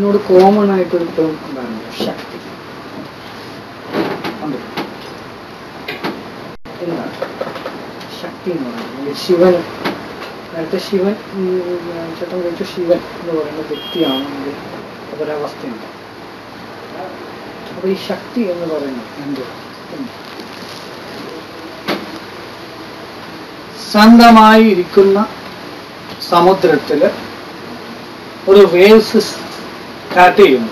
നമ്മളോട് കോമൺ ആയിട്ട് ഇപ്പോഴും എന്താണ് ശക്തി ഉണ്ട്. എന്താണ് ശക്തി എന്ന് പറയുന്നത് ശിവൻ നേരത്തെ ശിവൻ ഉം, ചേട്ടൻ വിളിച്ച ശിവൻ എന്ന് പറയുന്ന വ്യക്തിയാണെങ്കിൽ ഒരവസ്ഥയുണ്ട് അപ്പൊ ഈ ശക്തി എന്ന് പറയുന്നത് എന്ത് എന്ത്? ശാന്തമായി ഇരിക്കുന്ന സമുദ്രത്തില് ഒരു വേവ്സ് സ്റ്റാർട്ട് ചെയ്യുന്നു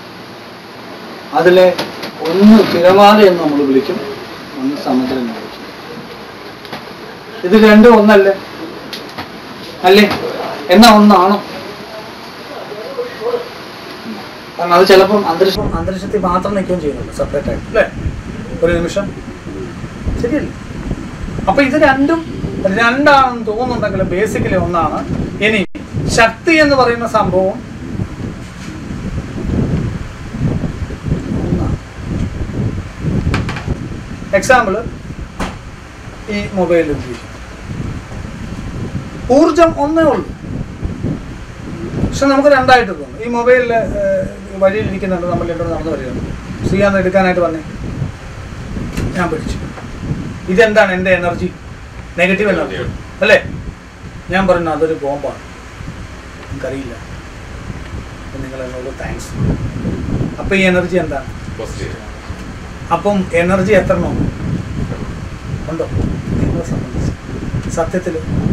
അതിലെ ഒന്ന് തിരമാല എന്ന് നമ്മൾ വിളിക്കും ഒന്ന് സമുദ്രം എന്ന് വിളിക്കും ഇത് രണ്ടും ഒന്നല്ലേ അല്ലേ എന്നാ ഒന്നാണോ കാരണം അത് ചിലപ്പം അന്തരീക്ഷം അന്തരീക്ഷത്തിൽ മാത്രം നിൽക്കുകയും ചെയ്യുന്നുണ്ട് സെപ്പറേറ്റ് ആയിട്ട് അല്ലേ ഒരു നിമിഷം ശരിയല്ലേ അപ്പൊ ഇത് രണ്ടും രണ്ടാണെന്ന് തോന്നുന്നുണ്ടെങ്കിൽ ബേസിക്കലി ഒന്നാണ് ഇനി ശക്തി എന്ന് പറയുന്ന സംഭവം എക്സാമ്പിൾ ഈ മൊബൈൽ ഊർജം ഒന്നേ ഉള്ളൂ പക്ഷെ നമുക്ക് രണ്ടായിട്ട് തോന്നും ഈ മൊബൈലിൽ വഴിയിലിരിക്കുന്നുണ്ട് നമ്മൾ രണ്ടോ നടന്നു വരികയാണ് ശ്രീയാന്ന് എടുക്കാനായിട്ട് വന്നേ ഞാൻ പിടിച്ചു ഇതെന്താണ് എൻ്റെ എനർജി നെഗറ്റീവ് എനർജി അല്ലേ ഞാൻ പറയുന്നു അതൊരു ബോംബാണ് എനിക്കറിയില്ല അപ്പം നിങ്ങൾ എന്നോട് താങ്ക്സ് അപ്പം ഈ എനർജി എന്താണ് അപ്പം എനർജി എത്ര എണ്ണം ഉണ്ടോ നിങ്ങളെ സംബന്ധിച്ച് സത്യത്തിൽ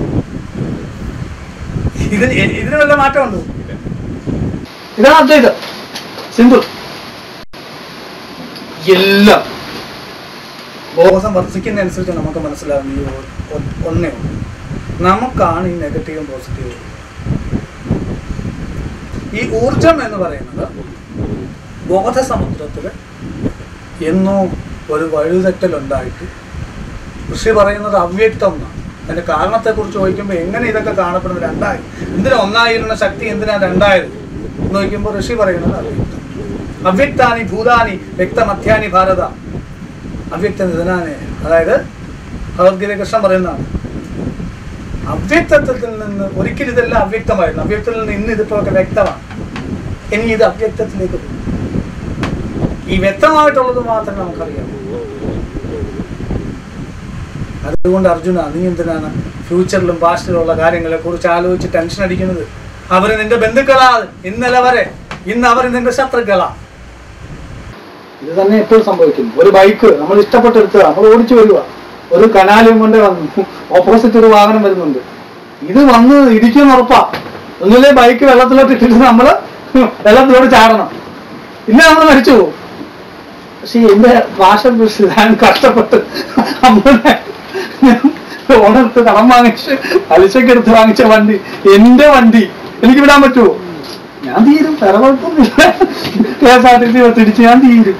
ഇതിന് എ- ഇതിന് വല്ല മാറ്റമുണ്ടോ ഇതാണ് അദ്വൈതം സിമ്പിൾ എല്ലാം ബോധം വർദ്ധിക്കുന്നതനുസരിച്ച് നമുക്ക് മനസ്സിലാകും ഈ ഒ- ഒ- ഒന്നേ ഉള്ളൂ നമുക്കാണ് ഈ നെഗറ്റീവും പോസിറ്റീവും ഈ ഊർജം എന്ന് പറയുന്നത് ബോധസമുദ്രത്തിൽ എന്നോ ഒരു വഴുതെറ്റലുണ്ടായിട്ട് ഋഷി പറയുന്നത് അവ്യക്തം എന്നാണ് അതിന്റെ കാരണത്തെക്കുറിച്ച് ചോദിക്കുമ്പോൾ എങ്ങനെ ഇതൊക്കെ കാണപ്പെടുന്നത് രണ്ടായി എന്തിനാ ഒന്നായിരുന്ന ശക്തി എന്തിനാ രണ്ടായത് എന്ന് ചോദിക്കുമ്പോൾ ഋഷി പറയുന്നത് അവ്യക്തം അവ്യക്താനി ഭൂതാനി വ്യക്തമധ്യാനി ഭാരത അവ്യക്ത നിധനാനെ അതായത് ഭഗവത്ഗീത കൃഷ്ണൻ പറയുന്നതാണ് അവ്യക്തത്വത്തിൽ നിന്ന് ഒരിക്കലും ഇതെല്ലാം അവ്യക്തമായിരുന്നു അവ്യക്തത്തിൽ നിന്ന് ഇന്ന് ഇതിപ്പോഴൊക്കെ വ്യക്തമാണ് ഇനി ഇത് അവ്യക്തത്തിലേക്ക് പോകും ഈ വ്യക്തമായിട്ടുള്ളത് മാത്രമേ നമുക്കറിയാം അതുകൊണ്ട് അർജുന നീ എന്തിനാണ് ഫ്യൂച്ചറിലും പാസ്റ്റിലും ഉള്ള കാര്യങ്ങളെ കുറിച്ച് ആലോചിച്ച് ടെൻഷൻ അടിക്കുന്നത് അവര് നിന്റെ ബന്ധുക്കളാ ഇന്നലെ വരെ ഇന്ന് അവർ നിന്റെ ശത്രുക്കളാ ഇത് തന്നെ എപ്പോഴും സംഭവിക്കുന്നു ഒരു ബൈക്ക് നമ്മൾ ഇഷ്ടപ്പെട്ടെടുത്തത് നമ്മൾ ഓടിച്ചു വരിക ഒരു കനാലും കൊണ്ട് വന്നു ഓപ്പോസിറ്റ് ഒരു വാഹനം വരുന്നുണ്ട് ഇത് വന്ന് ഇരിക്കുന്ന ഉറപ്പാ ഒന്നുമില്ലേ ബൈക്ക് വെള്ളത്തിലോട്ട് ഇട്ടിട്ട് നമ്മള് വെള്ളത്തിലോട്ട് ചാടണം ഇല്ല നമ്മൾ മരിച്ചു പോകും പക്ഷെ എന്റെ ഭാഷ ഞാൻ കഷ്ടപ്പെട്ട് അമ്മയുടെ ഓണെടുത്ത് കടം വാങ്ങിച്ച് പലിശക്ക് എടുത്ത് വാങ്ങിച്ച വണ്ടി എന്റെ വണ്ടി എനിക്ക് വിടാൻ പറ്റുമോ ഞാൻ തീരും വേറെ കുഴപ്പമൊന്നുമില്ല KSRTC തിരിച്ച് ഞാൻ തീരും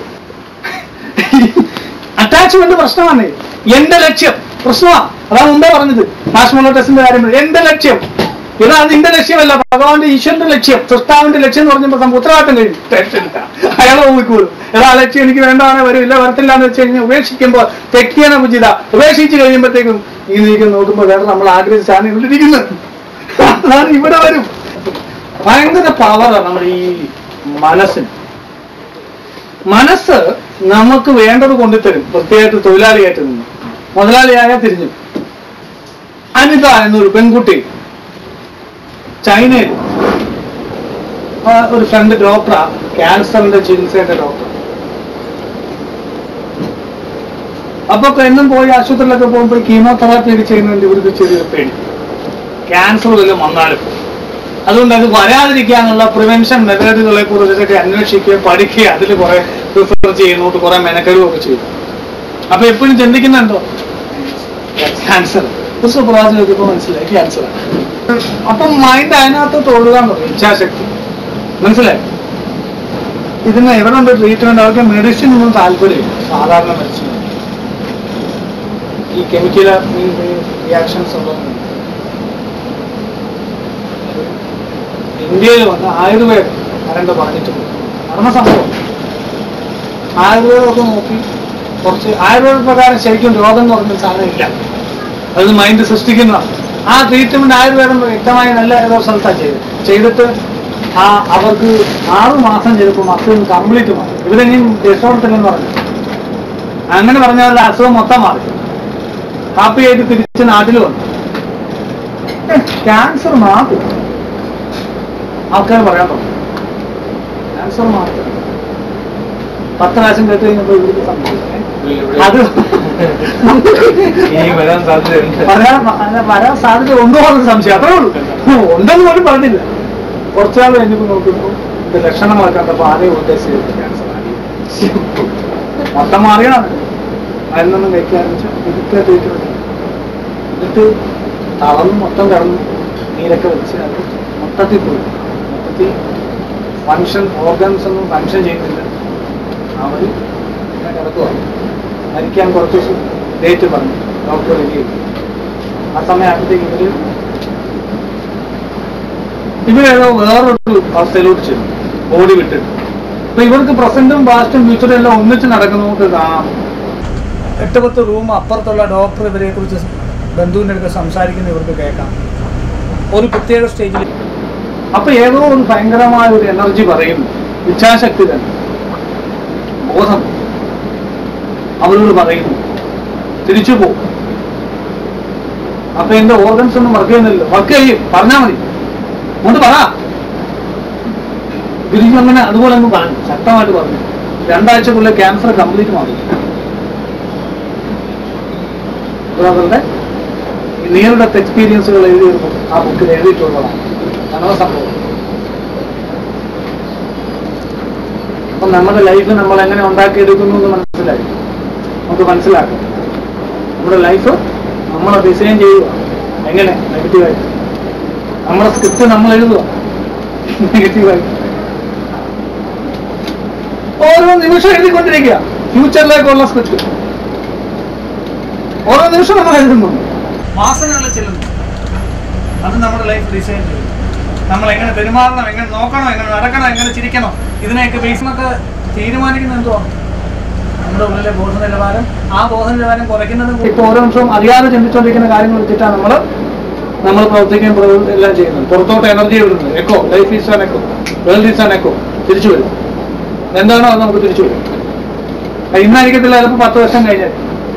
അറ്റാച്ച്മെന്റ് പ്രശ്നമാണ് എന്റെ ലക്ഷ്യം പ്രശ്നമാണ് അതാ മുമ്പേ പറഞ്ഞത് നാഷണൽ ടെസ്റ്റിന്റെ കാര്യം പറഞ്ഞു. എന്റെ ലക്ഷ്യം ഇതാ നിന്റെ ലക്ഷ്യമല്ല ഭഗവാന്റെ ഈശ്വരന്റെ ലക്ഷ്യം സൃഷ്ടാവിന്റെ ലക്ഷ്യം എന്ന് പറഞ്ഞപ്പോൾ നമുക്ക് ഉത്തരവാദിത്തം കഴിഞ്ഞു ടെൻഷനില്ല അയാളെ നോക്കിക്കോളും എടാ ആ ലക്ഷ്യം എനിക്ക് വേണ്ടാണ് വരില്ല വരത്തില്ല എന്ന് വെച്ച് കഴിഞ്ഞാൽ ഉപേക്ഷിക്കുമ്പോൾ തെറ്റിയാണ് ഉചിത ഉപേക്ഷിച്ച് കഴിയുമ്പോഴത്തേക്കും ഈ നീക്കം നോക്കുമ്പോൾ വേറെ നമ്മൾ ആഗ്രഹിച്ചാണ് ഇവിടെ ഇരിക്കുന്നത് അതാണ് ഇവിടെ വരും ഭയങ്കര പവറാണ് നമ്മുടെ ഈ മനസ്സിന് മനസ്സ് നമുക്ക് വേണ്ടത് കൊണ്ടുതരും പ്രത്യേകിച്ച് തൊഴിലാളിയായിട്ട് നിന്ന് മുതലാളിയായ തിരിഞ്ഞു അനിത എന്നൊരു പെൺകുട്ടി ചൈനയിൽ ആ, ഒരു ഫ്രണ്ട് ഡോക്ടറാ ക്യാൻസറിന്റെ ചികിത്സയുടെ ഡോക്ടർ അപ്പൊ എന്നും പോയി ആശുപത്രിയിലൊക്കെ പോകുമ്പോൾ കീമോതെറാപ്പി ഒക്കെ ചെയ്യുന്നതിന്റെ ഇവർക്ക് ചെറിയൊരു പേടി ക്യാൻസർ വല്ലതും വന്നാലും അതുകൊണ്ട് അത് വരാതിരിക്കാനുള്ള പ്രിവെൻഷൻ മെത്തേഡുകളെ കുറിച്ചൊക്കെ അന്വേഷിക്കുക പഠിക്കുക അതിൽ കുറെ പ്രിഫർ ചെയ്യുന്നോട്ട് കുറെ മെനക്കെടുകയൊക്കെ ചെയ്യും അപ്പൊ എപ്പോഴും ചിന്തിക്കുന്നുണ്ടോ ക്യാൻസർ ഒരു സുപ്രഭാതം ചോദിക്കുമ്പോൾ മനസ്സിലായി ക്യാൻസർ അപ്പം മൈൻഡ് അതിനകത്തോട്ട് ഒഴുകാൻ തുടങ്ങി ഇച്ഛാശക്തി മനസ്സിലായി ഇതിന് എവിടെ ഉണ്ട് ട്രീറ്റ്മെന്റ് അവർക്ക് മെഡിസിൻ ഒന്നും താല്പര്യമില്ല സാധാരണ മെഡിസിൻ ഈ കെമിക്കൽ റിയാക്ഷൻസ് ഉള്ളതൊന്നും ഇന്ത്യയിൽ വന്ന് ആയുർവേദം ആരണ്ട് പറഞ്ഞിട്ടുണ്ട് നടന്ന സംഭവം ആയുർവേദമൊക്കെ നോക്കി കുറച്ച് ആയുർവേദ പ്രകാരം ശരിക്കും രോഗം എന്ന് പറഞ്ഞ സാധനം ഇല്ല അത് മൈൻഡ് സൃഷ്ടിക്കുന്നതാണ് ആ ട്രീറ്റ്മെന്റ് ആയുർവേദം വ്യക്തമായി നല്ല ഏതോ സ്ഥലത്താണ് ചെയ്തത് ചെയ്തിട്ട് ആ അവർക്ക് ആറ് മാസം ചിലപ്പോൾ അസുഖം കംപ്ലീറ്റ് മാറും ഇവരെങ്കിലും രക്ഷപ്പെടുത്തില്ലെന്ന് പറഞ്ഞു അങ്ങനെ പറഞ്ഞാൽ അസുഖം മൊത്തം മാറി ഹാപ്പി ആയിട്ട് തിരിച്ച് നാട്ടിൽ വന്നു ക്യാൻസർ മാറും ആൾക്കാർ പറയാൻ തുടങ്ങി ക്യാൻസർ മാറും പത്ത് പ്രാവശ്യം കേട്ട് കഴിഞ്ഞപ്പോൾ ഇവർക്ക് സംഭവിച്ചു അത് ഇനി വരാൻ സാധ്യതയുണ്ട് പറയാൻ അല്ല, വരാൻ സാധ്യത ഉണ്ടോ എന്ന് സംശയം അത്രേ ഉള്ളൂ ഉണ്ടെന്ന് പോലും പറഞ്ഞില്ല കുറച്ചാൾ കഴിഞ്ഞപ്പോൾ നോക്കുമ്പോൾ ഇത് ലക്ഷണങ്ങളൊക്കെ കണ്ടപ്പോൾ ആദ്യം ഉദ്ദേശിച്ചത് ക്യാൻസർ ആയി മൊത്തം മാറിയാണ് മരുന്നൊന്നും കഴിക്കാൻ ഇതൊക്കെ ട്രീറ്റ്മെന്റ് എന്നിട്ട് തളർന്ന് മൊത്തം കടന്നു നീരൊക്കെ വെച്ച് അത് മൊത്തത്തിൽ പോയി മൊത്തത്തിൽ ഫങ്ഷൻ ഓർഗൻസ് ഒന്നും ഫങ്ഷൻ ചെയ്യുന്നില്ല അവർ ഇങ്ങനെ കിടക്കുക മരിക്കാൻ കുറച്ച് ദിവസം ഡേറ്റ് പറഞ്ഞു ഡോക്ടർ റിവ്യൂ ആ സമയമാകുമ്പോഴത്തേക്ക് ഇവര് ഇവരേതോ വേറൊരു അവസ്ഥയിലോട്ട് ചെന്നു ബോഡി വിട്ടിട്ട് അപ്പൊ ഇവർക്ക് പ്രസന്റും പാസ്റ്റും ഫ്യൂച്ചറും എല്ലാം ഒന്നിച്ച് നടക്കുന്നതുകൊണ്ട് കാണാം എട്ട് പത്ത് റൂം അപ്പുറത്തുള്ള ഡോക്ടർ ഇവരെ കുറിച്ച് ബന്ധുവിൻ്റെ അടുത്ത് സംസാരിക്കുന്ന ഇവർക്ക് കേൾക്കാം ഒരു പ്രത്യേക സ്റ്റേജിൽ അപ്പൊ ഏതോ ഒരു ഭയങ്കരമായ ഒരു എനർജി പറയുന്നു ഇച്ഛാശക്തി തന്നെ ബോധം അവരോട് പറയുന്നു തിരിച്ചു പോകും അപ്പൊ എന്റെ ഓർഗൻസ് ഒന്നും വർക്ക് ചെയ്യുന്നില്ല വർക്ക് ചെയ്യും പറഞ്ഞാൽ മതി കൊണ്ട് പറ തിരിച്ചു അങ്ങനെ അതുപോലെ അങ്ങ് പറഞ്ഞു ശക്തമായിട്ട് പറഞ്ഞു രണ്ടാഴ്ചക്കുള്ളിൽ ക്യാൻസർ കംപ്ലീറ്റ് മാറി അവരുടെ നിയർ ഡെത്ത് എക്സ്പീരിയൻസുകൾ എഴുതി ഒരു book- ആ ബുക്കിൽ എഴുതിയിട്ടുള്ളതാണ് അങ്ങനെ സംഭവം അപ്പൊ നമ്മുടെ ലൈഫ് നമ്മൾ എങ്ങനെ ഉണ്ടാക്കിയെടുക്കുന്നു എന്ന് മനസ്സിലായി നമുക്ക് മനസ്സിലാക്കാം നമ്മുടെ ലൈഫ് നമ്മൾ ഡിസൈൻ ചെയ്യുക എങ്ങനെ നെഗറ്റീവായിട്ട് നമ്മുടെ സ്ക്രിപ്റ്റ് നമ്മൾ എഴുതുക നെഗറ്റീവായിട്ട് ഓരോ നിമിഷം എഴുതിക്കൊണ്ടിരിക്കുക ഫ്യൂച്ചറിലേക്കുള്ള സ്ക്രിപ്റ്റ് ഓരോ നിമിഷം നമ്മൾ എഴുതുന്നുണ്ട് വാസനകൾ ചെല്ലുന്നു അത് നമ്മുടെ ലൈഫ് ഡിസൈൻ ചെയ്യും നമ്മൾ എങ്ങനെ പെരുമാറണം എങ്ങനെ നോക്കണം എങ്ങനെ നടക്കണം എങ്ങനെ ചിരിക്കണം ഇതിനെയൊക്കെ ബേസിനൊക്കെ തീരുമാനിക്കുന്നത് എന്തുവാ നമ്മുടെ ഉള്ളിലെ ബോധ നിലവാരം ആ ബോധ നിലവാരം കുറയ്ക്കുന്നത് ഇപ്പൊ ഓരോ നിമിഷവും അറിയാതെ ചിന്തിച്ചുകൊണ്ടിരിക്കുന്ന കാര്യങ്ങൾ വെച്ചിട്ടാണ് നമ്മൾ നമ്മൾ പ്രവർത്തിക്കുകയും പ്രവർ- എല്ലാം ചെയ്യുന്നത് പുറത്തോട്ട് എനർജി വിടുന്നത് echo life is an echo world is an echo തിരിച്ചു വരും എന്താണോ അത് നമുക്ക് തിരിച്ചു വരും അത് ഇന്നായിരിക്കത്തില്ല ചിലപ്പോൾ പത്ത് വർഷം കഴിഞ്ഞാൽ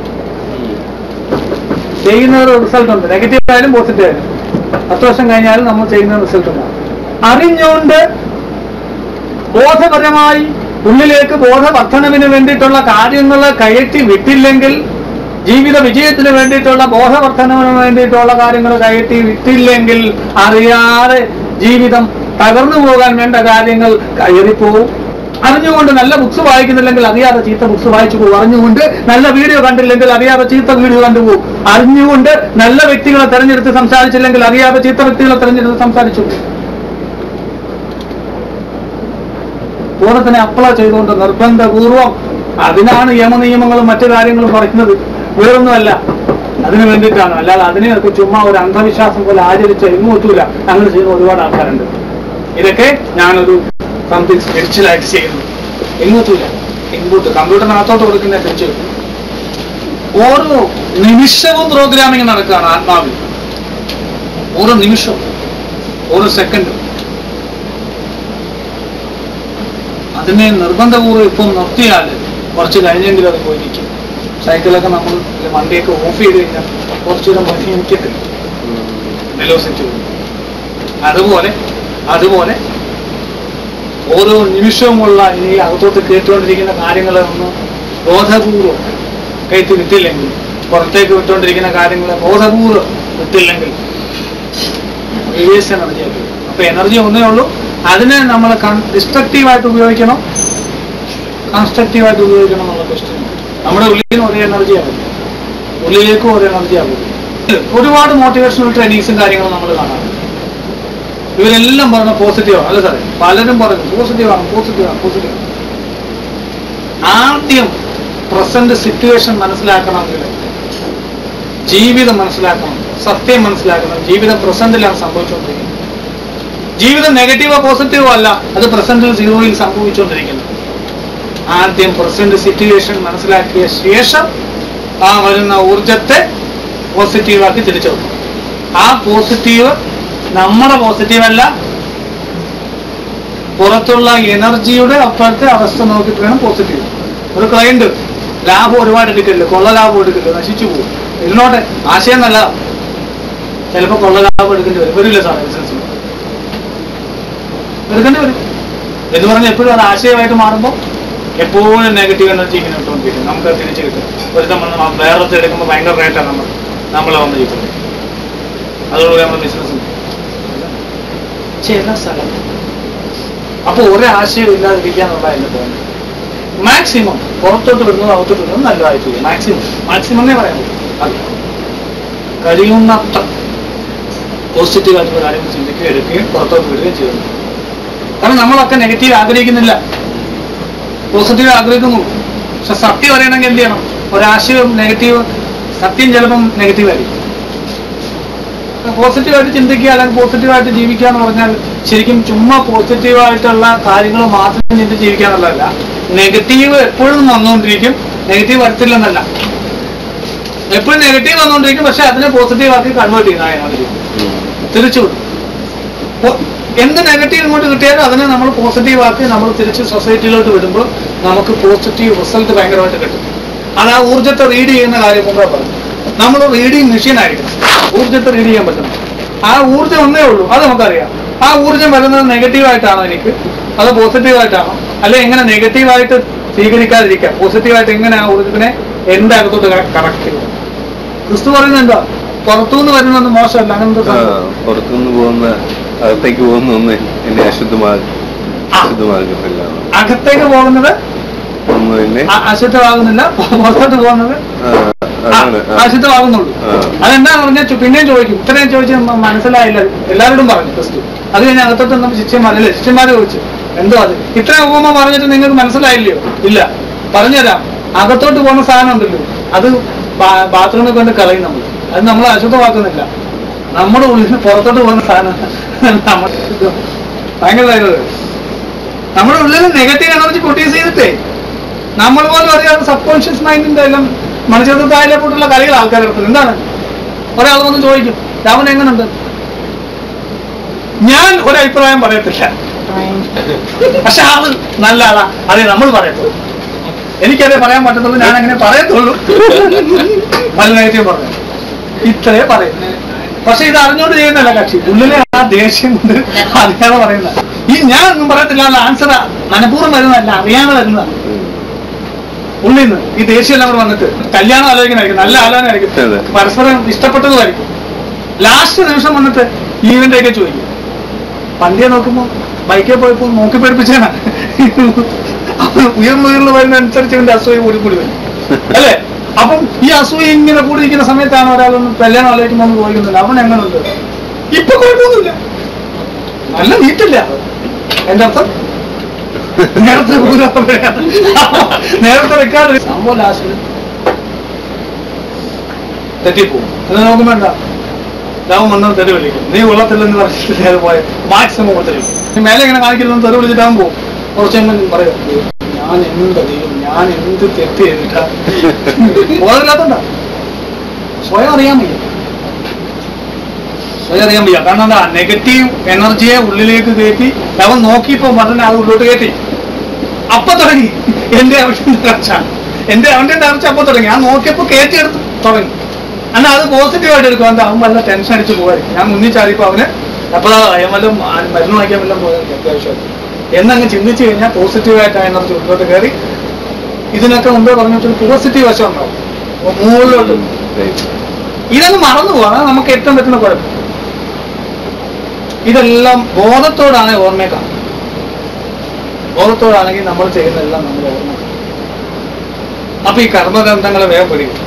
ചെയ്യുന്ന ഒരു റിസൾട്ട് ഉണ്ട് നെഗറ്റീവ് ആയാലും പോസിറ്റീവ് ആയാലും പത്ത് വർഷം കഴിഞ്ഞാലും നമ്മൾ ചെയ്യുന്ന റിസൾട്ട് ഉണ്ടാവും അറിഞ്ഞുകൊണ്ട് ബോധപരമായി ഉള്ളിലേക്ക് ബോധവർദ്ധനവിന് വേണ്ടിയിട്ടുള്ള കാര്യങ്ങൾ കയറ്റി വിട്ടില്ലെങ്കിൽ ജീവിത വിജയത്തിന് വേണ്ടിയിട്ടുള്ള ബോധവർദ്ധനവിന് വേണ്ടിയിട്ടുള്ള കാര്യങ്ങൾ കയറ്റി വിട്ടില്ലെങ്കിൽ അറിയാതെ ജീവിതം തകർന്നു പോകാൻ വേണ്ട കാര്യങ്ങൾ കയറിപ്പോവും അറിഞ്ഞുകൊണ്ട് നല്ല ബുക്സ് വായിക്കുന്നില്ലെങ്കിൽ അറിയാതെ ചീത്ത ബുക്സ് വായിച്ചു പോകും അറിഞ്ഞുകൊണ്ട് നല്ല വീഡിയോ കണ്ടില്ലെങ്കിൽ അറിയാതെ ചീത്ത വീഡിയോ കണ്ടുപോകും അറിഞ്ഞുകൊണ്ട് നല്ല വ്യക്തികളെ തെരഞ്ഞെടുത്ത് സംസാരിച്ചില്ലെങ്കിൽ അറിയാതെ ചീത്ത വ്യക്തികളെ തെരഞ്ഞെടുത്ത് സംസാരിച്ചു പോകും ബോധത്തിനെ അപ്ലൈ ചെയ്തുകൊണ്ട് നിർബന്ധപൂർവം അതിനാണ് യമനിയമങ്ങളും മറ്റു കാര്യങ്ങളും പറയുന്നത് വേറൊന്നുമല്ല അതിനു വേണ്ടിയിട്ടാണ് അല്ലാതെ അതിനെയൊക്കെ ചുമ്മാ ഒരു അന്ധവിശ്വാസം പോലെ ആചരിച്ച എങ്ങും ഒത്തൂല അങ്ങനെ ചെയ്യുന്ന ഒരുപാട് ആൾക്കാരുണ്ട് ഇതൊക്കെ ഞാനൊരു സംതിങ് സ്പിരിച്വലായിട്ട് ചെയ്യുന്നു എങ്ങോത്തൂല ഇൻപുട്ട് കമ്പ്യൂട്ടറിനകത്തോട്ട് കൊടുക്കുന്ന തിരിച്ചു ഓരോ നിമിഷവും പ്രോഗ്രാമിംഗ് നടക്കുകയാണ് ആത്മാവിൽ ഓരോ നിമിഷവും ഓരോ സെക്കൻഡും അതിനെ നിർബന്ധപൂർവ്വം ഇപ്പം നിർത്തിയാൽ കുറച്ച് കഴിഞ്ഞെങ്കിലും അത് പോയി നിൽക്കും സൈക്കിളൊക്കെ നമ്മൾ ഇല്ല വണ്ടിയൊക്കെ ഓഫ് ചെയ്ത് കഴിഞ്ഞാൽ കുറച്ചു നേരം വണ്ടി നിൽക്കത്തില്ല വെലോസിറ്റി അതുപോലെ അതുപോലെ ഓരോ നിമിഷവുമുള്ള ഈ അകത്തോട്ട് കേട്ടുകൊണ്ടിരിക്കുന്ന കാര്യങ്ങളെ ഒന്ന് ബോധപൂർവം കയറ്റി വിട്ടില്ലെങ്കിൽ പുറത്തേക്ക് വിട്ടുകൊണ്ടിരിക്കുന്ന കാര്യങ്ങളെ ബോധപൂർവം വിട്ടില്ലെങ്കിൽ വേസ്റ്റ് എനർജി ആക്കി അപ്പൊ എനർജി ഒന്നേ ഉള്ളൂ അതിനെ നമ്മൾ ഡിസ്ട്രക്റ്റീവായിട്ട് ഉപയോഗിക്കണം കൺസ്ട്രക്റ്റീവായിട്ട് ഉപയോഗിക്കണം എന്നുള്ള ക്വസ്റ്റ്യൻ നമ്മുടെ ഉള്ളിൽ ഒരേ എനർജിയാണ് ഉള്ളിലേക്കും ഒരേ എനർജിയാകും ഒരുപാട് മോട്ടിവേഷണൽ ട്രെയിനിങ്സും കാര്യങ്ങളും നമ്മൾ കാണാം ഇവരെല്ലാം പറഞ്ഞ പോസിറ്റീവ് അല്ല സാറേ പലരും പറഞ്ഞു പോസിറ്റീവാണ് പോസിറ്റീവാണ് പോസിറ്റീവ് ആദ്യം പ്രസന്റ് സിറ്റുവേഷൻ മനസ്സിലാക്കണമെങ്കിൽ ജീവിതം മനസ്സിലാക്കണം സത്യം മനസ്സിലാക്കണം ജീവിതം പ്രസന്റിലാണ് സംഭവിച്ചുകൊണ്ടിരിക്കുന്നത് ജീവിതം നെഗറ്റീവോ പോസിറ്റീവോ അല്ല അത് പ്രസന്റിൽ സീറോയിൽ സംഭവിച്ചുകൊണ്ടിരിക്കുന്നു ആദ്യം പ്രസന്റ് സിറ്റുവേഷൻ മനസ്സിലാക്കിയ ശേഷം ആ വരുന്ന ഊർജത്തെ പോസിറ്റീവാക്കി തിരിച്ചു വെക്കും ആ പോസിറ്റീവ് നമ്മുടെ പോസിറ്റീവ് അല്ല പുറത്തുള്ള എനർജിയുടെ അപ്പോഴത്തെ അവസ്ഥ നോക്കിയിട്ട് വേണം പോസിറ്റീവ് ഒരു ക്ലയന്റ് ലാഭം ഒരുപാട് എടുക്കില്ല കൊള്ള ലാഭം എടുക്കില്ല നശിച്ചു പോകും ഇരുന്നോട്ടെ ആശയം നല്ലതാ ചിലപ്പോൾ കൊള്ള ലാഭം എടുക്കേണ്ടി വരും വരില്ല സാറേ ബിസിനസ്സിൽ എടുക്കേണ്ടി വരും എന്ന് പറഞ്ഞാൽ എപ്പോഴും അത് ആശയമായിട്ട് മാറുമ്പോൾ എപ്പോഴും നെഗറ്റീവ് എനർജി ഇങ്ങനെ ഇട്ടുകൊണ്ടിരിക്കും നമുക്ക് അത് തിരിച്ചു കിട്ടും ഒരുത്തം വന്ന് ന- വേറൊരുത്തം എടുക്കുമ്പോൾ ഭയങ്കര റേറ്റാണ് നമ്മൾ നമ്മളെ വന്ന് കിട്ടുന്നത് അതോടുകൂടി നമ്മുടെ ബിസിനസ് ചില സ്ഥലം അപ്പോൾ ഒരാശയം ഇല്ലാതിരിക്കാന്നുള്ള എൻ്റെ തോന്നുന്നു മാക്സിമം പുറത്തോട്ട് വിടുന്നത് അകത്തോട്ട് വിടുന്നത് നല്ലതായിട്ട് ചെയ്യും മാക്സിമം മാക്സിമം എന്നേ പറയാൻ പറ്റൂ അത് കഴിയുന്നത്ര പോസിറ്റീവായിട്ടുള്ള കാര്യങ്ങൾ ചിന്തിക്കുകയും എടുക്കുകയും പുറത്തോട്ട് വിടുകയും ചെയ്യുന്നു കാരണം നമ്മളൊക്കെ നെഗറ്റീവ് ആഗ്രഹിക്കുന്നില്ല പോസിറ്റീവ് ആഗ്രഹിക്കുന്നു പക്ഷെ സത്യം അറിയണമെങ്കിൽ എന്ത് ചെയ്യണം ഒരാശയവും നെഗറ്റീവ് സത്യം ചിലപ്പം നെഗറ്റീവ് ആയിരിക്കും പോസിറ്റീവായിട്ട് ചിന്തിക്കുക അല്ലെങ്കിൽ പോസിറ്റീവായിട്ട് ജീവിക്കുക എന്ന് പറഞ്ഞാൽ ശരിക്കും ചുമ്മാ പോസിറ്റീവായിട്ടുള്ള കാര്യങ്ങൾ മാത്രം ചിന്തിച്ച് ജീവിക്കുക എന്നുള്ളതല്ല നെഗറ്റീവ് എപ്പോഴും വന്നുകൊണ്ടിരിക്കും നെഗറ്റീവ് വരത്തില്ലെന്നല്ല എപ്പോഴും നെഗറ്റീവ് വന്നുകൊണ്ടിരിക്കും പക്ഷെ അതിനെ പോസിറ്റീവ് ആക്കി കൺവേർട്ട് ചെയ്യുന്ന തിരിച്ചു വിടും പൊ- എന്ത് നെഗറ്റീവ് ഇങ്ങോട്ട് കിട്ടിയാലും അതിനെ നമ്മൾ പോസിറ്റീവ് ആക്കി നമ്മൾ തിരിച്ച് സൊസൈറ്റിയിലോട്ട് വിടുമ്പോൾ നമുക്ക് പോസിറ്റീവ് റിസൾട്ട് ഭയങ്കരമായിട്ട് കിട്ടും അത് ആ ഊർജ്ജത്തെ റീഡ് ചെയ്യുന്ന കാര്യം മുമ്പേ പറഞ്ഞു നമ്മൾ റീഡിങ് മെഷീൻ ആയിരിക്കും ഊർജ്ജത്തെ റീഡ് ചെയ്യാൻ പറ്റും ആ ഊർജ്ജം ഒന്നേ ഉള്ളൂ അത് നമുക്കറിയാം ആ ഊർജ്ജം വരുന്നത് നെഗറ്റീവായിട്ടാണോ എനിക്ക് അത് പോസിറ്റീവായിട്ടാണോ അല്ലെ എങ്ങനെ നെഗറ്റീവായിട്ട് സ്വീകരിക്കാതിരിക്കാം പോസിറ്റീവായിട്ട് എങ്ങനെ ആ ഊർജ്ജത്തിനെ എന്റെ അകത്തോട്ട് കറക്റ്റ് ചെയ്യും ക്രിസ്തു പറയുന്നത് എന്താ പുറത്തുനിന്ന് വരുന്നത് മോശമല്ല അങ്ങനത്തെ ആ, സംഭവം. പുറത്തുനിന്ന് പോകുന്ന അകത്തേക്ക് പോകുന്ന ഒന്ന് എന്നെ അശുദ്ധമാകും ആ. അശുദ്ധമാകുന്നില്ല അകത്തേക്ക് പോകുന്നത് ഒന്ന് എന്നെ അ- അശുദ്ധമാകുന്നില്ല പുറത്തോട്ട് പോകുന്നത് ആ, ആ, അതാണ് ആ. അശുദ്ധമാകുന്നുള്ളൂ ആ. അതെന്താന്ന് പറഞ്ഞാൽ ചു- പിന്നെയും ചോദിക്കും ഇത്രയും ചോദിച്ച് മ- മനസ്സിലായില്ല എല്ലാവരോടും പറഞ്ഞു ക്രിസ്തു അത് കഴിഞ്ഞ് അകത്തോട്ട് നമ്മൾ ശിഷ്യന്മാരല്ലേ ശിഷ്യന്മാർ ചോദിച്ചു എന്തോ അത് ഇത്രയും ഉപമ പറഞ്ഞിട്ട് നിങ്ങൾക്ക് മനസ്സിലായില്ലയോ ഇല്ല പറഞ്ഞുതരാം അകത്തോട്ട് പോകുന്ന സാധനം ഉണ്ടല്ലോ അത് ബാ- ബാത്റൂമിൽ കൊണ്ട് കളയും നമ്മൾ അത് നമ്മൾ അശുദ്ധമാക്കുന്നില്ല നമ്മുടെ ഉള്ളിൽ നിന്ന് പുറത്തോട്ട് പോകുന്ന സാധനം നമ്മൾ ഭയങ്കര കാര്യമാണ് നമ്മുടെ ഉള്ളിൽ നെഗറ്റീവ് എനർജി പ്രൊഡ്യൂസ് ചെയ്തിട്ടേ നമ്മൾ പോലും അറിയാതെ സബ് കോൺഷ്യസ് മൈൻഡിന്റെ എല്ലാം മനുഷ്യത്വത്തായാലെ പോലുള്ള കളികൾ ആൾക്കാർ നടത്തുന്നത് എന്താണ് ഒരാൾ വന്ന് ചോദിക്കും രാമൻ എങ്ങനുണ്ട് ഞാൻ ഒരു അഭിപ്രായം പറയത്തില്ല പക്ഷെ ആള് നല്ല ആളാ അതെ നമ്മൾ പറയത്തുള്ളൂ എനിക്കതേ പറയാൻ പറ്റത്തുള്ളൂ ഞാൻ അങ്ങനെ പറയത്തുള്ളൂ നല്ല നെഗറ്റീവ് പറഞ്ഞു ഇത്രേ പറയും പക്ഷെ ഇത് അറിഞ്ഞോണ്ട് ചെയ്യുന്നല്ല കക്ഷി ഉള്ളിലെ ആ ദേഷ്യം കൊണ്ട് അറിയാതെ പറയുന്ന ഈ ഞാൻ ഒന്നും പറയത്തില്ല ആൻസർ മനഃപൂർവ്വം വരുന്നതല്ല അറിയാതെ വരുന്നതാണ് ഉം. ഉള്ളിൽ നിന്ന് ഈ ദേഷ്യം എല്ലാം കൂടെ വന്നിട്ട് കല്യാണം ആലോചിക്കണായിരിക്കും നല്ല അതെ. ആലോചനയായിരിക്കും പരസ്പരം ഇഷ്ടപ്പെട്ടതുമായിരിക്കും ലാസ്റ്റ് നിമിഷം വന്നിട്ട് ഈവന്റ് ഒക്കെ ചോദിക്കും വണ്ടിയെ നോക്കുമ്പോ ബൈക്കിൽ പോയപ്പോ നോക്കി പേടിപ്പിച്ചാണ് ഉയർന്നു ഉയർന്നു വരുന്നതനുസരിച്ച് ഇവന്റെ അസൂയ കൂടി കൂടി വരും അല്ലേ അപ്പം ഈ അസൂയ ഇങ്ങനെ കൂടിയിരിക്കുന്ന സമയത്താണ് ഒരാളൊന്ന് കല്യാണം ആലോചിക്കുമ്പോൾ ഒന്ന് ചോദിക്കുന്നില്ല അവൻ എങ്ങനെയുണ്ട് ഇപ്പൊ കുഴപ്പമൊന്നുമില്ല നല്ല നീറ്റില്ല എന്റെ അർത്ഥം നേരത്തെ പൂരം നേരത്തെ വെക്കാതെ സംഭവം ലാസ്റ്റ് തെറ്റിപ്പോവും അത് നോക്കുമ്പോ എന്താ രാമൻ വന്നത് തെറി വിളിക്കും നീ കൊള്ളത്തില്ലെന്ന് പറഞ്ഞിട്ട് നേരെ പോയ മാക്സിമം കൊടുത്തില്ല നീ മേലെ ഇങ്ങനെ കാണിക്കില്ലെന്ന് തെറി വിളിച്ചിട്ട് അവൻ പോകും കുറച്ച് കഴിയുമ്പോൾ പറയും "അയ്യോ, ഞാൻ എന്ത് ചെയ്യും ഞാൻ എന്ത് തെറ്റ് ചെയ്തിട്ടാ ബോധമില്ലാത്തോണ്ടാ സ്വയം അറിയാൻ വയ്യ സ്വയം അറിയാൻ വയ്യ കാരണം എന്താ നെഗറ്റീവ് എനർജിയെ ഉള്ളിലേക്ക് കയറ്റി അവൻ നോക്കിയപ്പോ പറഞ്ഞ അത് ഉള്ളോട്ട് കയറ്റി അപ്പൊ തുടങ്ങി എന്റെ അവന്റെ തകർച്ച എന്റെ അവന്റെ തകർച്ച അപ്പൊ തുടങ്ങി ഞാൻ നോക്കിയപ്പോ കയറ്റിയെടുത്ത് തുടങ്ങി എന്നാൽ അത് പോസിറ്റീവായിട്ട് എടുക്കും എന്താ അവൻ വല്ല ടെൻഷൻ അടിച്ച് പോയി ഞാൻ മുന്നിൽ ചാടിയപ്പോ അവന് അപ്പൊ വല്ലതും മരുന്ന് വാങ്ങിക്കാൻ വല്ലതും പോയത് അത്യാവശ്യമായിട്ട് എന്നങ്ങ് ചിന്തിച്ചു കഴിഞ്ഞാൽ പോസിറ്റീവായിട്ട് ആ എനർജി ഉള്ളോട്ട് കയറി ഇതിനൊക്കെ മുമ്പേ പറഞ്ഞിട്ട് പോസിറ്റീവ് വശം ഉണ്ടാവും മുകളിലോട്ട് Right. ഇതൊന്ന് മറന്നു പോകാം നമുക്ക് ഏറ്റവും പറ്റുന്ന കുഴപ്പം ഇതെല്ലാം ബോധത്തോടാണ് ഓർമ്മയെ ബോധത്തോടാണെങ്കിൽ നമ്മൾ ചെയ്യുന്നതെല്ലാം നമ്മൾ ഓർമ്മ അപ്പൊ ഈ കർമ്മഗ്രന്ഥങ്ങളെ വേഗം പിടിക്കും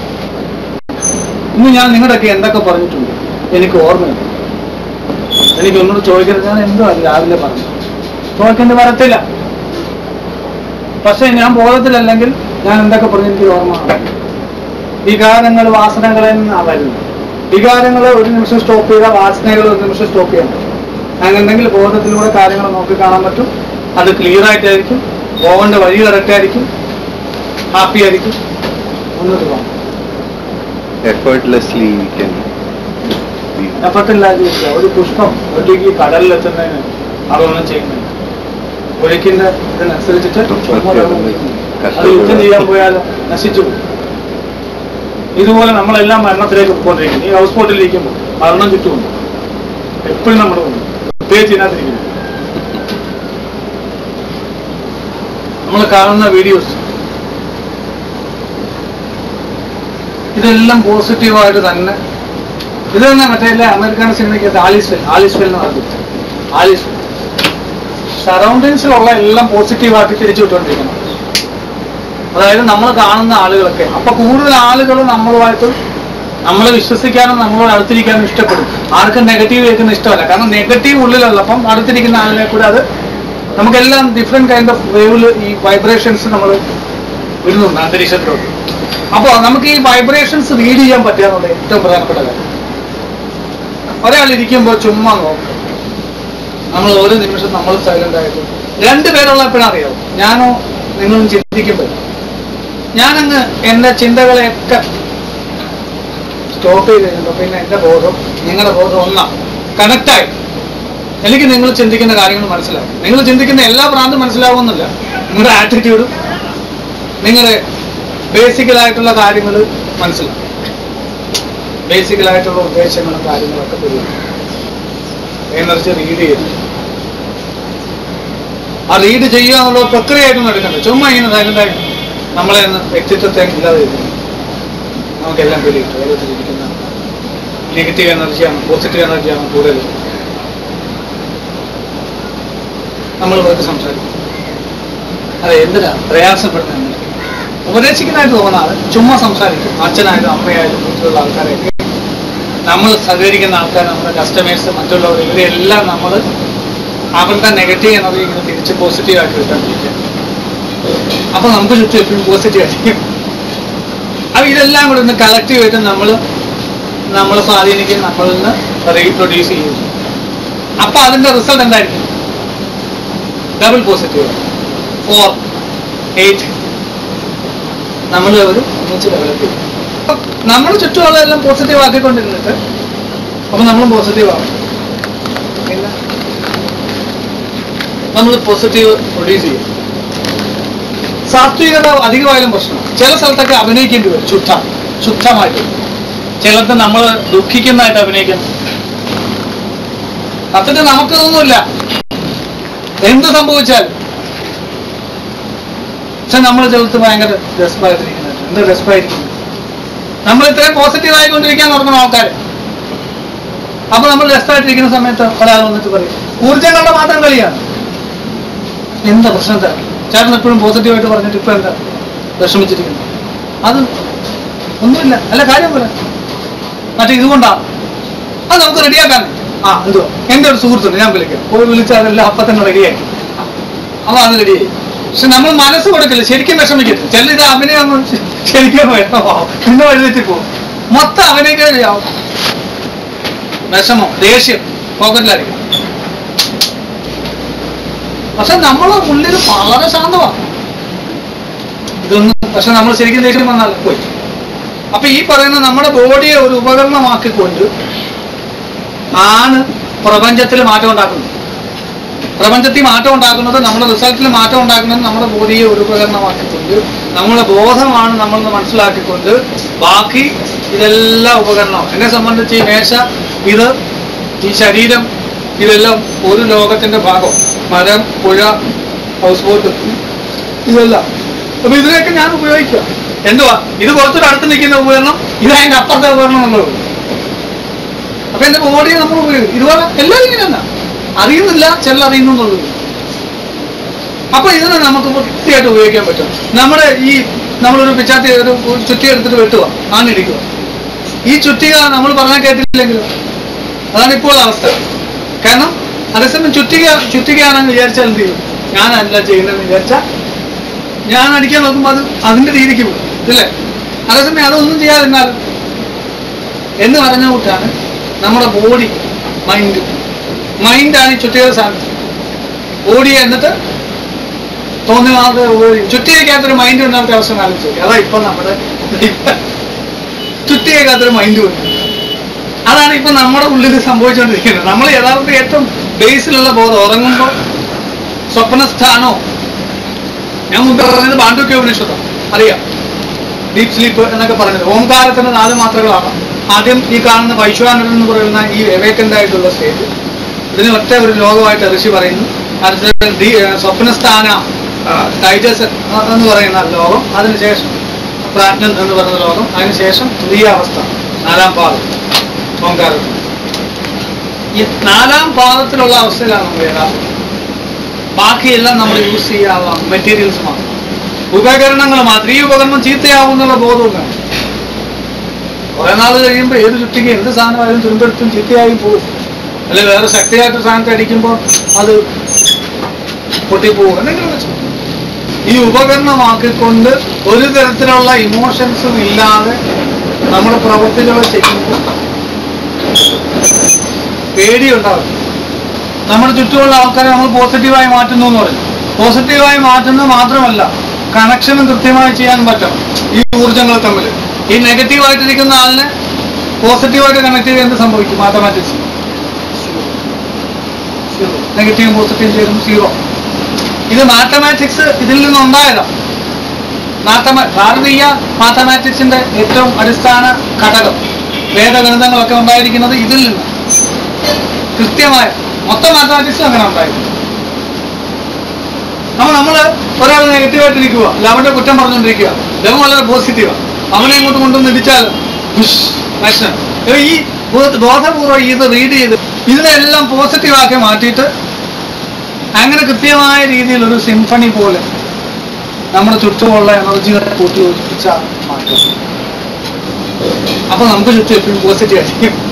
ഇന്ന് ഞാൻ നിങ്ങളുടെയൊക്കെ എന്തൊക്കെ പറഞ്ഞിട്ടുണ്ട് എനിക്ക് ഓർമ്മയുണ്ട് എനിക്ക് ഒന്നുകൂടെ ചോദിക്കരുത് ഞാൻ എന്തോ അത് രാവിലെ പറഞ്ഞു ചോദിക്കേണ്ടി വരത്തില്ല പക്ഷെ ഞാൻ ബോധത്തിലല്ലെങ്കിൽ ഞാൻ എന്തൊക്കെ പറഞ്ഞു എനിക്ക് ഓർമ്മ വികാരങ്ങൾ വാസനകളിൽ നിന്നാണ് വരുന്നത് വികാരങ്ങൾ ഒരു നിമിഷം സ്റ്റോപ്പ് ചെയ്താൽ വാസനകൾ ഒരു നിമിഷം സ്റ്റോപ്പ് ചെയ്യണം അങ്ങനെന്തെങ്കിൽ ബോധത്തിലൂടെ കാര്യങ്ങൾ നോക്കി കാണാൻ പറ്റും അത് ക്ലിയർ ആയിട്ടായിരിക്കും പോകേണ്ട വഴി കറക്റ്റ് ആയിരിക്കും ഹാപ്പി ആയിരിക്കും മുന്നോട്ട് പോകാം Effortlessly we can be. എഫർട്ടില്ലാതെ ഒരു പുഷ്പം ഒറ്റയ്ക്ക് കടലിലെത്തുന്നതിന് അതൊന്നും ചെയ്യുന്നില്ല ഒഴുക്കിന്റെ ഇതിനനുസരിച്ചിട്ട് ചുമ്മാ വെള്ളം ഒഴുക്കും. അത് യുദ്ധം ചെയ്യാൻ പോയാൽ നശിച്ചു പോകും ഇതുപോലെ നമ്മളെല്ലാം മരണത്തിലേക്ക് പോയിക്കൊണ്ടിരിക്കുന്നു ഈ ഹൗസ് ബോട്ടിലിരിക്കുമ്പോൾ മരണം ചുറ്റുമുണ്ട് എപ്പോഴും നമ്മുടെ മുന്നിൽ പ്രത്യേകിച്ച് ഇതിനകത്തിരിക്കുന്നു നമ്മൾ കാണുന്ന വീഡിയോസ് ഇതെല്ലാം പോസിറ്റീവായിട്ട് തന്നെ ഇത് തന്നെ മറ്റേ എല്ലാ അമേരിക്കൻ സിനിമയ്ക്ക് ആലിസ്വെൽ ആലിസ്വെൽ എന്ന് പറഞ്ഞിട്ട് ആലിസ്വെൽ സറൗണ്ടിങ്സിലുള്ള എല്ലാം പോസിറ്റീവായിട്ട് തിരിച്ചു വിട്ടുകൊണ്ടിരിക്കണം അതായത് നമ്മൾ കാണുന്ന ആളുകളൊക്കെ അപ്പൊ കൂടുതൽ ആളുകൾ നമ്മളുമായിട്ട് നമ്മളെ വിശ്വസിക്കാനും നമ്മളോട് അടുത്തിരിക്കാനും ഇഷ്ടപ്പെടും ആർക്കും നെഗറ്റീവ് കേൾക്കുന്ന ഇഷ്ടമല്ല കാരണം നെഗറ്റീവ് ഉള്ളിലുള്ളപ്പം അടുത്തിരിക്കുന്ന ആളിനെ കൂടെ അത് നമുക്കെല്ലാം ഡിഫറെന്റ് കൈൻഡ് ഓഫ് വേവില് ഈ വൈബ്രേഷൻസ് നമ്മൾ വിടുന്നുണ്ട് അന്തരീക്ഷത്തിലോട്ട് അപ്പോൾ നമുക്ക് ഈ വൈബ്രേഷൻസ് റീഡ് ചെയ്യാൻ പറ്റുക എന്നുള്ള ഏറ്റവും പ്രധാനപ്പെട്ട കാര്യം ഒരാൾ ഇരിക്കുമ്പോൾ ചുമ്മാ നോക്കും നമ്മൾ ഓരോ നിമിഷം നമ്മൾ സൈലന്റ് ആയിട്ട് രണ്ടുപേരുള്ള എപ്പോഴും അറിയാവും ഞാനോ നിങ്ങളും ചിന്തിക്കുമ്പോൾ ഞാനങ്ങ് എൻ്റെ ചിന്തകളെയൊക്കെ സ്റ്റോപ്പ് ചെയ്ത് കഴിയുമ്പോൾ പിന്നെ എൻ്റെ ബോധം നിങ്ങളുടെ ബോധം ഒന്നാ കണക്റ്റായി എനിക്ക് നിങ്ങൾ ചിന്തിക്കുന്ന കാര്യങ്ങൾ മനസ്സിലാവും നിങ്ങൾ ചിന്തിക്കുന്ന എല്ലാ ഭ്രാന്തും മനസ്സിലാവുമെന്നില്ല നിങ്ങളുടെ ആറ്റിറ്റ്യൂഡും നിങ്ങളുടെ ബേസിക്കലായിട്ടുള്ള കാര്യങ്ങൾ മനസ്സിലാവും ബേസിക്കലായിട്ടുള്ള ഉദ്ദേശങ്ങളും കാര്യങ്ങളൊക്കെ പുതിയ എനർജി റീഡ് ചെയ്തു ആ റീഡ് ചെയ്യുക എന്നുള്ള പ്രക്രിയയായിട്ടൊന്നും എടുക്കണ്ട ചുമ്മാ ഇങ്ങനെ സൈലന്റായി നമ്മളെ ഒന്ന് വ്യക്തിത്വത്തെ ഇല്ലാതെ ചെയ്തു നമുക്കെല്ലാം പിടിയിട്ടു ഓരോരുത്തരിക്കുന്ന നെഗറ്റീവ് എനർജിയാണ് പോസിറ്റീവ് എനർജിയാണ് കൂടുതൽ നമ്മൾ വെറുതെ സംസാരിക്കും അതെ എന്തിനാ പ്രയാസപ്പെടുന്ന ഉപദേശിക്കുന്നതായിട്ട് തോന്നാതെ ചുമ്മാ സംസാരിക്കും അച്ഛനായാലും അമ്മയായാലും വീട്ടിലുള്ള ആൾക്കാരെയൊക്കെ നമ്മൾ സഹകരിക്കുന്ന ആൾക്കാർ നമ്മുടെ കസ്റ്റമേഴ്സ് മറ്റുള്ളവർ ഇവരെല്ലാം നമ്മൾ അവരുടെ നെഗറ്റീവ് എനർജി ഇങ്ങനെ തിരിച്ച് പോസിറ്റീവ് ആക്കി കിട്ടാണ്ടിരിക്കുക അപ്പൊ നമുക്ക് ചുറ്റും എപ്പോഴും പോസിറ്റീവ് ആയിരിക്കും അപ്പൊ ഇതെല്ലാം കൂടെ ഒന്ന് കളക്റ്റീവ് ആയിട്ട് നമ്മൾ നമ്മൾ സ്വാധീനിക്കും നമ്മളിൽ നിന്ന് റീപ്രൊഡ്യൂസ് ചെയ്യും അപ്പൊ അതിന്റെ റിസൾട്ട് എന്തായിരിക്കും ഡബിൾ പോസിറ്റീവ് ഫോർ എയ്റ്റ് നമ്മൾ ഒരു ഒന്നിച്ച് ഡെവലപ്പ് ചെയ്യും അപ്പൊ നമ്മൾ ചുറ്റുമുള്ളതെല്ലാം പോസിറ്റീവ് ആക്കിക്കൊണ്ടിരുന്നിട്ട് അപ്പൊ നമ്മളും പോസിറ്റീവ് ആവും പിന്നെ നമ്മൾ പോസിറ്റീവ് പ്രൊഡ്യൂസ് ചെയ്യും സാത്വികത അധികമായാലും പ്രശ്നമാണ് ചില സ്ഥലത്തൊക്കെ അഭിനയിക്കേണ്ടി വരും ശുദ്ധ ശുദ്ധമായിട്ട് ചിലത്ത് നമ്മൾ ദുഃഖിക്കുന്നതായിട്ട് അഭിനയിക്കണം സത്യത്തിൽ നമുക്കിതൊന്നുമില്ല എന്ത് സംഭവിച്ചാൽ പക്ഷെ നമ്മൾ ചിലത്ത് ഭയങ്കര രസമായിട്ടിരിക്കുന്നത് എന്ത് രസമായിരിക്കുന്നു നമ്മൾ ഇത്രയും പോസിറ്റീവ് ആയിക്കൊണ്ടിരിക്കാൻ തുടങ്ങുന്ന ആൾക്കാർ അപ്പൊ നമ്മൾ രസമായിട്ടിരിക്കുന്ന സമയത്ത് ഒരാൾ വന്നിട്ട് പറയും ഊർജ്ജങ്ങളുടെ മാത്രം കളിയാണ് എന്താ പ്രശ്നം എന്താ ചേട്ടൻ എപ്പോഴും പോസിറ്റീവായിട്ട് പറഞ്ഞിട്ട് ഇപ്പൊ എന്താ വിഷമിച്ചിരിക്കുന്നു അത് ഒന്നുമില്ല അല്ല കാര്യം പോലെ മറ്റേ ഇതുകൊണ്ടാ അത് നമുക്ക് റെഡിയാക്കാൻ ആ എന്തുവാ എൻ്റെ ഒരു സുഹൃത്തുണ്ട് ഞാൻ വിളിക്കാം പോയി വിളിച്ചാൽ അതെല്ലാം അപ്പം തന്നെ റെഡിയായി അപ്പൊ അത് റെഡിയായി പക്ഷെ നമ്മൾ മനസ്സ് കൊടുക്കില്ല ശരിക്കും വിഷമിക്കരുത് ചില ഇത് അഭിനയം അങ്ങ് ശരിക്കും വിഷമമാവും പിന്നെ വഴിതെറ്റി പോകും മൊത്തം അഭിനയിക്കാതെയാവും വിഷമം ദേഷ്യം പോക്കറ്റിലായിരിക്കും പക്ഷെ നമ്മൾ ഉള്ളിൽ വളരെ ശാന്തമാണ് ഇതൊന്നും പക്ഷെ നമ്മൾ ശരിക്കും ദേഷ്യം വന്നാൽ പോയി അപ്പൊ ഈ പറയുന്ന നമ്മുടെ ബോഡിയെ ഒരു ഉപകരണമാക്കിക്കൊണ്ട് ആണ് പ്രപഞ്ചത്തിൽ മാറ്റം ഉണ്ടാക്കുന്നത് പ്രപഞ്ചത്തിൽ മാറ്റം ഉണ്ടാക്കുന്നത് നമ്മുടെ റിസൾട്ടിൽ മാറ്റം ഉണ്ടാക്കുന്നത് നമ്മുടെ ബോഡിയെ ഒരു ഉപകരണമാക്കിക്കൊണ്ട് നമ്മുടെ ബോധമാണ് നമ്മളെന്ന് മനസ്സിലാക്കിക്കൊണ്ട് ബാക്കി ഇതെല്ലാം ഉപകരണമാണ് എന്നെ സംബന്ധിച്ച് ഈ മേശ ഇത് ഈ ശരീരം ഇതെല്ലാം ഒരു ലോകത്തിന്റെ ഭാഗം മരം പുഴ ഹൗസ് ബോട്ട് ഇതെല്ലാം അപ്പൊ ഇതിനെയൊക്കെ ഞാൻ ഉപയോഗിക്കുക എന്തുവാ ഇത് കുറച്ചൊരു അടുത്ത് നിൽക്കുന്ന ഉപകരണം ഇത് അതിന്റെ അപ്പുറത്തെ ഉപകരണം എന്നുള്ളത് അപ്പൊ എന്റെ ബോഡിയെ നമ്മൾ ഉപയോഗിക്കും ഇതുപോലെ എല്ലാവരും ഇങ്ങനെ തന്നെ അറിയുന്നില്ല ചില അറിയുന്നുള്ളൂ അപ്പൊ ഇതിനെ നമുക്ക് വൃത്തിയായിട്ട് ഉപയോഗിക്കാൻ പറ്റും നമ്മുടെ ഈ നമ്മളൊരു പിച്ചാത്തി ഒരു ചുറ്റി എടുത്തിട്ട് വെട്ടുക ആണിരിക്കുക ഈ ചുറ്റിക നമ്മൾ പറഞ്ഞാൽ കേട്ടില്ലെങ്കിലും അതാണ് ഇപ്പോൾ അവസ്ഥ കാരണം അതേസമയം ചുറ്റിക ചുറ്റികയാണെന്ന് വിചാരിച്ചാൽ എന്ത് ചെയ്യും ഞാനല്ല ചെയ്യുന്നതെന്ന് വിചാരിച്ചാൽ ഞാൻ അടിക്കാൻ നോക്കുമ്പോൾ അത് അതിന്റെ രീതിക്ക് പോകും ഇല്ലേ അതേസമയം അതൊന്നും ചെയ്യാതിരുന്നാൽ എന്ന് പറഞ്ഞ കൂട്ടാണ് നമ്മുടെ ബോഡി മൈൻഡ് മൈൻഡാണ് ഈ ചുറ്റിക സാധനം ബോഡിയെ എന്നിട്ട് തോന്നിയാതെ ചുറ്റികയ്ക്കകത്തൊരു മൈൻഡ് ഉണ്ടാകുന്ന അവസ്ഥ ആലോചിച്ചു അതാ ഇപ്പൊ നമ്മുടെ ചുറ്റികയ്ക്കകത്തൊരു മൈൻഡ് ഉണ്ട് അതാണ് ഇപ്പൊ നമ്മുടെ ഉള്ളിൽ സംഭവിച്ചുകൊണ്ടിരിക്കുന്നത് നമ്മൾ യഥാർത്ഥ ഏറ്റവും ബേസിലുള്ള ബോധം ഉറങ്ങുമ്പോൾ സ്വപ്നസ്ഥാനോ ഞാൻ മുമ്പ് പറഞ്ഞത് പാണ്ഡുക്യ ഉപനിഷത്തം അറിയാം ഡീപ് സ്ലീപ്പ് എന്നൊക്കെ പറഞ്ഞത് ഓംകാരത്തിന്റെ നാല് മാത്രകളാണ് ആദ്യം ഈ കാണുന്ന വൈശ്വാനരൻ എന്ന് പറയുന്ന ഈ എവേക്കൻ്റ് ആയിട്ടുള്ള സ്റ്റേജ് ഇതിന് ഒറ്റ ഒരു ലോകമായിട്ട് ഋഷി പറയുന്നു അടുത്ത ഡി- ഏർ സ്വപ്നസ്ഥാന ടൈജസ് എന്ന് പറയുന്ന ലോകം അതിനുശേഷം പ്രാജ്ഞൻ എന്ന് പറയുന്ന ലോകം അതിനുശേഷം തുരീയ അവസ്ഥ നാലാം പാദം ഓംകാരത്തിൽ ഈ നാലാം പാദത്തിലുള്ള അവസ്ഥയിലാണ് നമ്മൾ യഥാർത്ഥം ബാക്കിയെല്ലാം നമ്മൾ യൂസ് ചെയ്യാവുന്ന മെറ്റീരിയൽസ് മാത്രം ഉപകരണങ്ങൾ മാത്രം ഈ ഉപകരണം ചീത്തയാവുന്നുള്ള ബോധവും വേണം കുറെ നാൾ കഴിയുമ്പോൾ ഏത് ചുറ്റിക്ക് എന്ത് സാധനമായാലും തുരുമ്പെടുത്തും ചീത്തയായും പോകും അല്ലെ വേറെ ശക്തിയായിട്ട് സാധനത്തെ അടിക്കുമ്പോൾ അത് പൊട്ടിപ്പോകും എന്തെങ്കിലും വെച്ചു ഈ ഉപകരണമാക്കിക്കൊണ്ട് ഒരു തരത്തിലുള്ള ഇമോഷൻസും ഇല്ലാതെ നമ്മുടെ പ്രവൃത്തികൾ ചെയ്യുമ്പോൾ പേടിയുണ്ടാവും നമ്മുടെ ചുറ്റുമുള്ള ആൾക്കാരെ നമ്മൾ പോസിറ്റീവായി മാറ്റുന്നു എന്ന് പറയും പോസിറ്റീവായി മാറ്റുന്നത് മാത്രമല്ല കണക്ഷനും കൃത്യമായി ചെയ്യാൻ പറ്റണം ഈ ഊർജങ്ങൾ തമ്മിൽ ഈ നെഗറ്റീവായിട്ടിരിക്കുന്ന ആളിനെ പോസിറ്റീവായിട്ട് കണക്ട് ചെയ്യാൻ എന്ത് സംഭവിക്കും മാത്തമാറ്റിക്സ് നെഗറ്റീവും പോസിറ്റീവും ചേരും സീറോ ഇത് മാത്തമാറ്റിക്സ് ഇതിൽ നിന്നുണ്ടായതാണ് മാത്തമ ഭാരതീയ മാത്തമാറ്റിക്സിന്റെ ഏറ്റവും അടിസ്ഥാന ഘടകം വേദഗണിതങ്ങളൊക്കെ ഉണ്ടായിരിക്കുന്നത് ഇതിൽ നിന്ന് കൃത്യമായ മൊത്തം മാത്തമാറ്റിക്സും അങ്ങനെ ഉണ്ടായിരുന്നു അപ്പൊ നമ്മള് ഒരാൾ നെഗറ്റീവായിട്ട് ഇരിക്കുക അല്ല അവന്റെ കുറ്റം പറഞ്ഞുകൊണ്ടിരിക്കുക ലവൻ വളരെ പോസിറ്റീവാണ് അവനെ ഇങ്ങോട്ട് കൊണ്ടുവന്ന് ഇടിച്ചാൽ ഉഷ്, പ്രശ്നം ഇപ്പൊ ഈ ബോധ- ബോധപൂർവ്വം ഇത് റീഡ് ചെയ്ത് ഇതിനെല്ലാം പോസിറ്റീവാക്കി മാറ്റിയിട്ട് അങ്ങനെ കൃത്യമായ രീതിയിൽ ഒരു സിംഫണി പോലെ നമ്മുടെ ചുറ്റുമുള്ള എനർജികളെ കൂട്ടി യോജിപ്പിച്ച മാറ്റം അപ്പൊ നമുക്ക് ചുറ്റും എപ്പോഴും പോസിറ്റീവ് ആയിരിക്കും